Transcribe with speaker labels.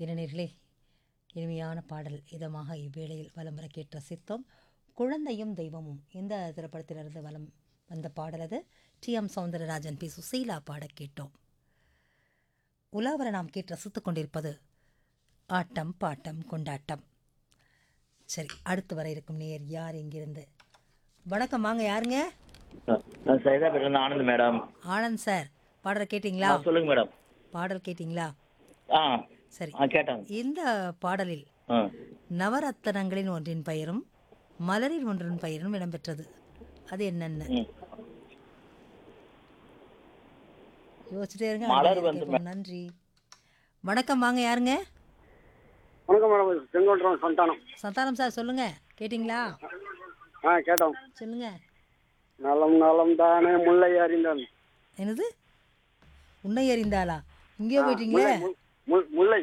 Speaker 1: இளைஞர்களே இனிமையான பாடல் இதமாக இவ்வேளையில் வலம் வர கேட்டு ரசித்தோம் குழந்தையும் தெய்வமும் இந்த திரைப்படத்திலிருந்து வலம் வந்த பாடல் அது T M Soundararajan P Susheela பாட கேட்டோம் உலாவர நாம் கேட்டு ரசித்துக் கொண்டிருப்பது ஆட்டம் பாட்டம் கொண்டாட்டம் சரி அடுத்து வர இருக்கும் நேயர் யார் இங்கிருந்து வணக்கம் வாங்க யாருங்க
Speaker 2: சைதாபேட்டில் ஆனந்த் மேடம்
Speaker 1: ஆனந்த் சார் பாடல் கேட்டிங்களா
Speaker 2: ஆ, சொல்லுங்க மேடம்
Speaker 1: பாடல் கேட்டிங்களா
Speaker 2: ஆ
Speaker 1: சரி
Speaker 2: ஆ கேட்டேன்
Speaker 1: இந்த பாடலில்
Speaker 2: ஆ
Speaker 1: நவரத்தனங்களின் ஒன்றின் பெயரும் மலரின் ஒன்றின் பெயரும் இடம்பெற்றது அது என்னென்ன
Speaker 2: ம்.
Speaker 1: யோசிச்சுட்டே இருங்க
Speaker 2: மலர்
Speaker 1: அடுத்த
Speaker 2: வந்து
Speaker 1: கேட்போம். நன்றி வணக்கம் வாங்க யாருங்க
Speaker 3: வணக்கம் மேடம் செங்கோட்டம் சந்தானம்
Speaker 1: சந்தானம் சார் சொல்லுங்க கேட்டிங்களா
Speaker 3: ஆ கேட்டோம்
Speaker 1: சொல்லுங்க
Speaker 3: நலம் நலம் தானே முல்லை அறிந்தான்
Speaker 1: என்னது உன்னை அறிந்தாளா இங்கேயோ போயிட்டீங்களே
Speaker 3: முல்லை, முல்- முல்லை